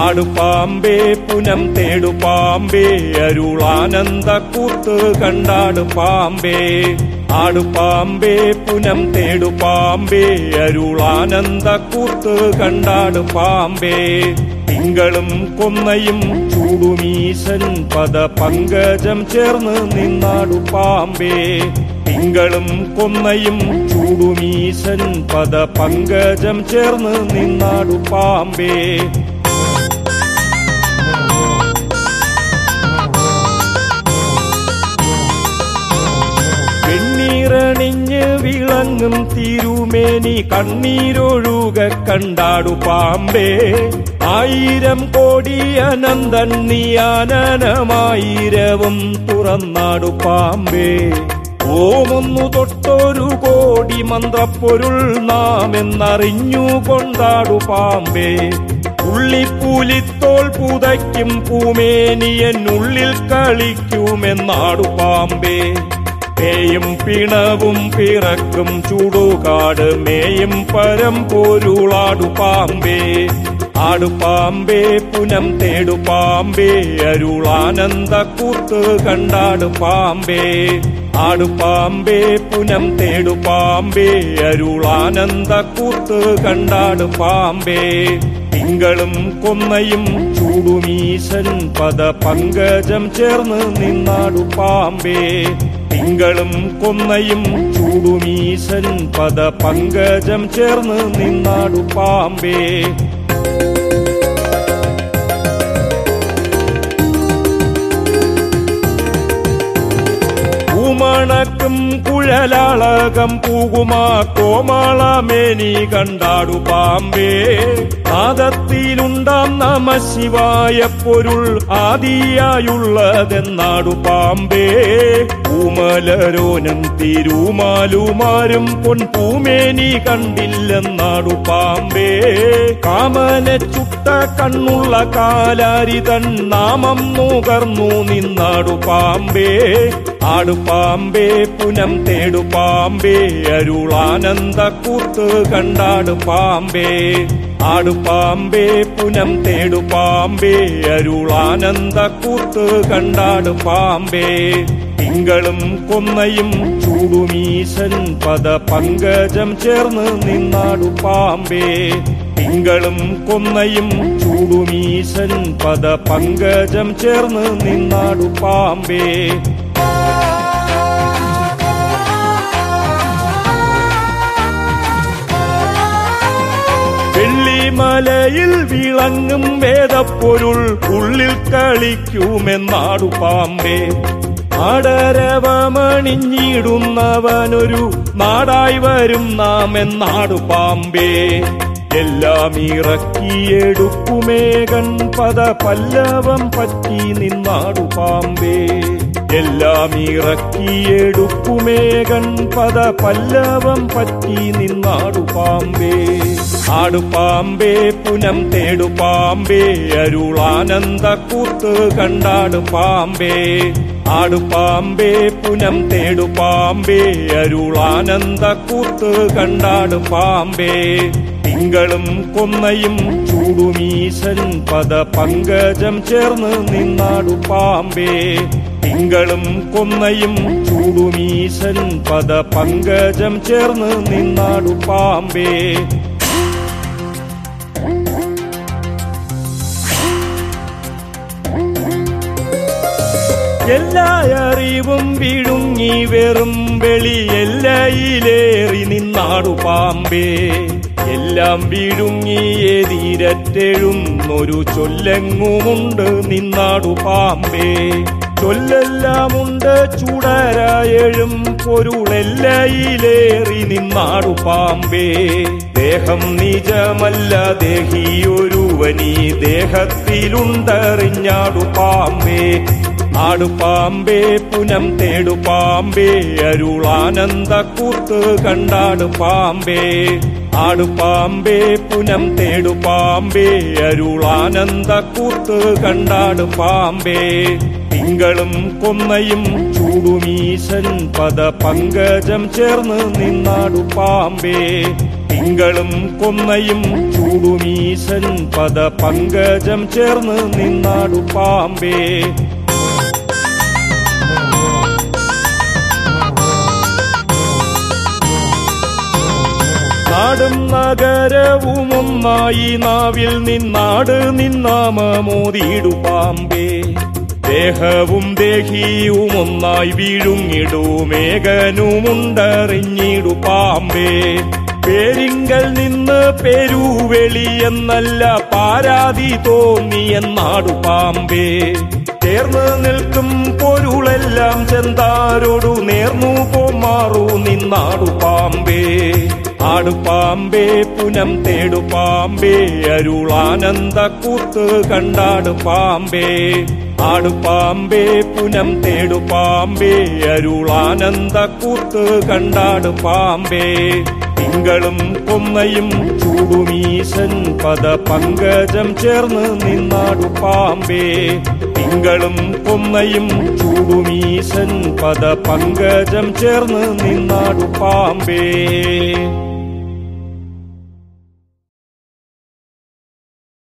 ആടുപാമ്പേ പുനം തേടു പാമ്പേ അരുളാനന്ദ കൂത്ത് കണ്ടാട് പാമ്പേ ആടുപാമ്പേ പുനം തേടു പാമ്പേ അരുളാനന്ദ കൂത്ത് കണ്ടാട് പാമ്പേ തിങ്കളും കൊന്നയും ചൂടുമീശൻ പദ പങ്കജം ചേർന്ന് നിന്നാടു പാമ്പേ തിങ്കളും കൊന്നയും ചൂടുമീശൻ പദ പങ്കജം ചേർന്ന് നിന്നാടു പാമ്പേ വെണ്ണീറണിഞ്ഞ് വിളങ്ങും തിരുമേനി കണ്ണീരൊഴുക കണ്ടാടു പാമ്പേ ആയിരം കോടി അനന്തൻ നീയാനനമായിരവും തുറന്നാടു പാമ്പേ ഓമൊന്നു തൊട്ടൊരു കോടി മന്ത്രപ്പൊരുൾ നാം എന്നറിഞ്ഞു കൊണ്ടാടു പാമ്പേ ഉള്ളിപ്പൂലിത്തോൾ പുതയ്ക്കും പൂമേനിയനുള്ളിൽ കളിക്കുമെന്നാടു പാമ്പേ പേയും പിണവും പിറക്കും ചൂടുകാട് മേയും പരം പോരുളാടു പാമ്പേ ആടുപാമ്പേ പുനം തേടു പാമ്പേ അരുളാനന്ദ കൂത്ത് കണ്ടാട് പാമ്പേ ആടുപാമ്പേ പുനം തേടു പാമ്പേ അരുളാനന്ദ കൂത്ത് കണ്ടാട് പാമ്പേ തിങ്കളും കൊന്നയും ചൂടുമീശൻ പദ പങ്കജം ചേർന്ന് നിന്നാടു പാമ്പേ തിങ്കളും കൊന്നയും ചൂടുമീശൻ പദ പങ്കജം ചേർന്ന് നിന്നാടു പാമ്പേ പൂമണക്കും കുഴലാളകം പൂകുമാ കോമാളമേനി കണ്ടാടു പാമ്പേ നാദത്തിലുണ്ടാം നമ ശിവായ പൊരുൾ ആദിയായുള്ളതെന്നാടു പാമ്പേ പൂമലരോനും തിരുമാലുമാരും പൊൻ പൂമേനി കണ്ടില്ലെന്നാടു പാമ്പേ കാമന ചുട്ട കണ്ണുള്ള കാലാരിതൻ നാമം നുകർന്നു നിന്നാടു പാമ്പേ ആടുപാമ്പേ പുനം തേടു പാമ്പേ അരുളാനന്ദ കൂത്ത് കണ്ടാട് പാമ്പേ ആടുപാമ്പേ പുനം തേടു പാമ്പേ അരുളാനന്ദ കൂത്ത് കണ്ടാട് പാമ്പേ തിങ്കളും കൊന്നയും ചൂടുമീശൻ പദ പങ്കജം ചേർന്ന് നിന്നാടു പാമ്പേ തിങ്കളും കൊന്നയും ചൂടുമീശൻ പദ പങ്കജം ചേർന്ന് നിന്നാടു പാമ്പേ വെള്ളിമലയിൽ വിളങ്ങും വേദപ്പൊരുൾ ഉള്ളിൽ കളിക്കുമെന്നാടു പാമ്പേ ആടരവമണിഞ്ഞിടുന്നവനൊരു നാടായി വരും നാം എന്നാടു പാമ്പേ എല്ലാം ഇറക്കിയെടുക്കുമേകൻ പദ പല്ലവം പറ്റി നിന്നാടു പാമ്പേ എല്ലാം ഇറക്കിയെടുക്കുമേകൻ പദ പല്ലവം പറ്റി നിന്നാടു പാമ്പേ ആടുപാമ്പേ പുനം തേടു പാമ്പേ അരുളാനന്ദ കൂത്ത് കണ്ടാട് പാമ്പേ ആടുപാമ്പേ പുനം തേടു പാമ്പേ അരുളാനന്ദ കൂത്ത് കണ്ടാട് പാമ്പേ തിങ്കളും കൊന്നയും ചൂടുമീശൻ പദ പങ്കജം ചേർന്ന് നിന്നാടു പാമ്പേ തിങ്കളും കൊന്നയും ചൂടുമീശൻ പദ പങ്കജം ചേർന്ന് നിന്നാടു പാമ്പേ എല്ലാ അറിവും വിഴുങ്ങി വെറും വെളി എല്ലയിലേറി നിന്നാടു പാമ്പേ എല്ലാം വിഴുങ്ങി എതിരറ്റെഴുന്നൊരു ചൊല്ലെങ്ങുമുണ്ട് നിന്നാടു പാമ്പേ ചൊല്ലെല്ലാമുണ്ട് ചുടരായഴും പൊരുളെല്ലയിലേറി നിന്നാടു പാമ്പേ ദേഹം നിജമല്ല ദേഹിയൊരുവനീ ദേഹത്തിലുണ്ടറിഞ്ഞാടു പാമ്പേ ആടുപാമ്പേ പുനം തേടു പാമ്പേ അരുളാനന്ദ കൂത്ത് കണ്ടാട് പാമ്പേ ആടുപാമ്പേ പുനം തേടു പാമ്പേ അരുളാനന്ദ കൂത്ത് കണ്ടാട് പാമ്പേ തിങ്കളും കൊന്നയും ചൂടുമീശൻ പദ പങ്കജം ചേർന്ന് നിന്നാടു പാമ്പേ തിങ്കളും കൊന്നയും ചൂടുമീശൻ പദ പങ്കജം ചേർന്ന് നിന്നാടു പാമ്പേ നാടും നഗരവും ഒന്നായി നാവിൽ നിന്നാട് നിന്നാമോദിയിടു പാമ്പേ ദേഹവും ദേഹിയും ഒന്നായി വീഴുങ്ങിടു മേഘനുമുണ്ടറിഞ്ഞിടു പാമ്പേ പേരിങ്കൽ നിന്ന് പെരുവെളി എന്നല്ല പാരാതി തോന്നി എന്നാടു പാമ്പേ ചേർന്ന് നിൽക്കും പൊരുളെല്ലാം ചെന്താരോടു നേർന്നു പോമാറു നിന്നാടു പാമ്പേ ആടു പാമ്പേ പുനം തേടു പാമ്പേ അരുളാനന്ദ കൂത്ത് കണ്ടാടു പാമ്പേ ആടു പാമ്പേ പുനം തേടു പാമ്പേ അരുളാനന്ദ കൂത്ത് കണ്ടാടു പാമ്പേ തിങ്കളും കൊന്നയും ചൂടുമീശൻ പദ പങ്കജം ചേർന്ന് നിന്നാടു പാമ്പേ തിങ്കളും കൊന്നയും ചൂടുമീശൻ പദ പങ്കജം ചേർന്ന് നിന്നാടു പാമ്പേ